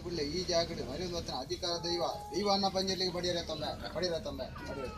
ಪುಳ್ಳೆ ಈ ಜಾಗಡೆ ಮರಿಯೊಂದು ಹೊತ್ತಿನ ಅಧಿಕಾರ ದೈವ ದೈವ ಅನ್ನ ಪಂಜಲಿಗೆ ಬಡಿಯರೆ ತೊಂಬೆ ಬಡಿಯರೆ ತೊಂಬೆ ಬಡಿಯರೆ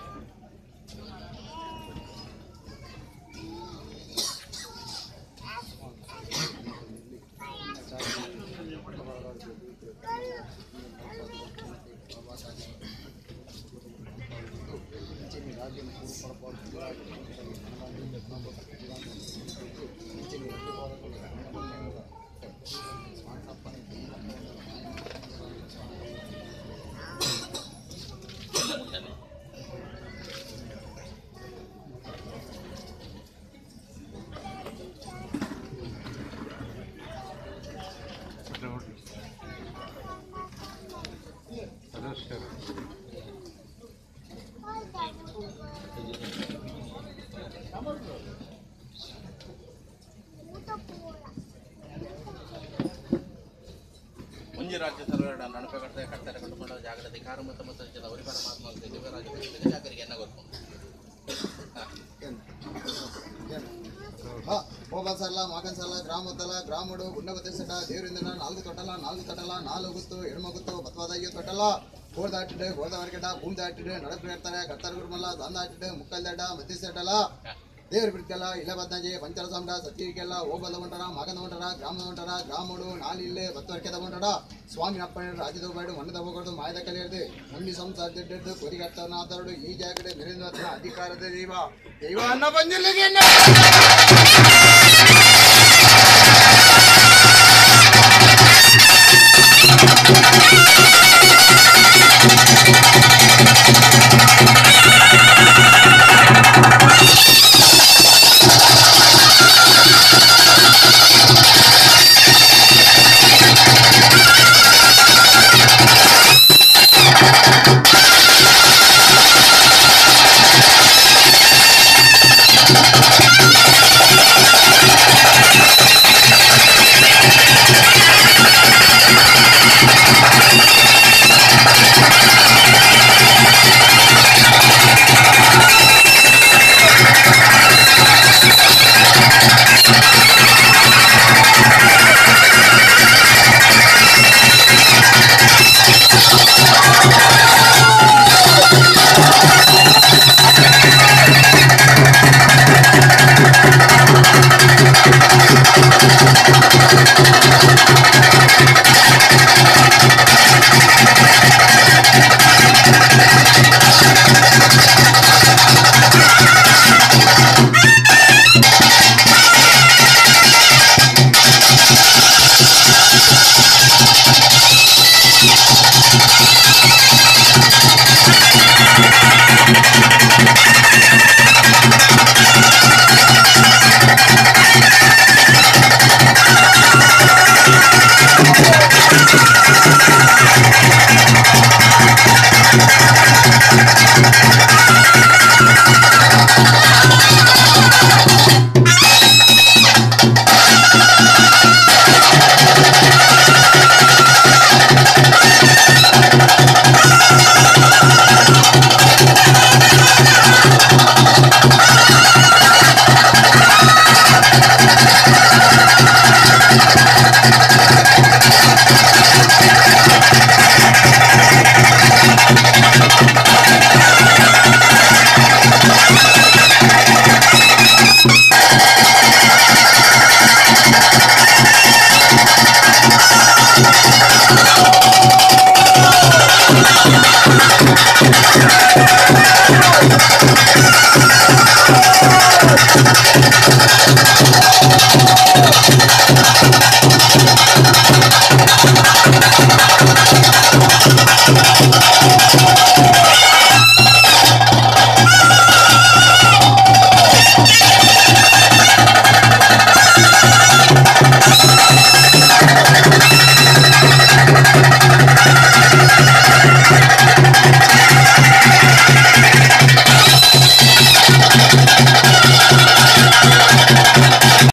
ಮುಂಜಿ ರಾಜ್ಯ ಸರ್ವರ ನಡಪೆ ಕಟ್ಟೆ ಕಟ್ಟರೆ ಕಂಡುಕೊಂಡ ಜಾಗದ ಅಧಿಕಾರ ಮತ್ತು ಮತ್ತು ರಾಜ್ಯದ ಅವರಿ ಪರಮಾತ್ಮ ದಿವ್ಯರಾಜ ಜಾಗರಿಗೆ ಎನ್ನ ಗೊತ್ತು ಹೋಬಸಲ್ಲ ಮಾಗನ್ಸಲ್ಲ ಗ್ರಾಮದಲ್ಲ ಗ್ರಾಮಡು ಗುಂಡಬತ್ತೆ ಸೆಟ ದೇವರಿಂದ ನಾಲ್ಕು ತೊಟ್ಟಲ ನಾಲ್ಕು ತೊಟ್ಟಲ ನಾಲ್ಕು ಗುತ್ತು ಎಡಮಗುತ್ತು ಬತ್ವಾದ ಐದು ತೊಟ್ಟಲ ಗೋಡ್ ದಾಟಿಡೆ ಗೋದ ಹೊರಗಡ ಭೂಮಿ ದಾಟಿಡೆ ನಡಪು ಇರ್ತಾರೆ ಕತ್ತಾರ ಗುರುಮಲ್ಲ ದಾನ್ ದಾಟಿಡೆ ಮುಕ್ಕಲ್ ದಡ್ಡ ಮಧ್ಯ ಸೆಟ್ಟಲ ದೇವ್ರ ಬಿಡ್ಕಲ್ಲ ಇಲ್ಲ ಬದ್ನಾಜಿ ಪಂಚರ ಸಾಮ್ರ ಸತ್ಯರಿಕೆಲ್ಲ ಹೋಗದ ಹೊಂಟಾರ ಮಗನ ಹೊಂಟಾರ ಗ್ರಾಮದ ಹೊಂಟಾರ ಗ್ರಾಮಡು ನಾಲಿ ಇಲ್ಲೇ ಬತ್ತವರ್ಕೆದ ಹೊಂಟಾರ ಸ್ವಾಮಿ ಅಪ್ಪಣ್ಣ ರಾಜ್ಯದ ಬೇಡ ಮಣ್ಣದ ಹೋಗೋದು ಮಾಯದ ಕಲಿಯರ್ದು ಮಣ್ಣಿ ಸಂಸಾರದಿಡ್ಡು ಕೊರಿಗಟ್ಟನಾದರಡು ಈ ಜಾಗಡೆ ಮೆರೆದ ಅಧಿಕಾರದ ದೈವ ದೈವ ಅನ್ನ ಬಂದಿಲ್ಲಿಗೆ Thank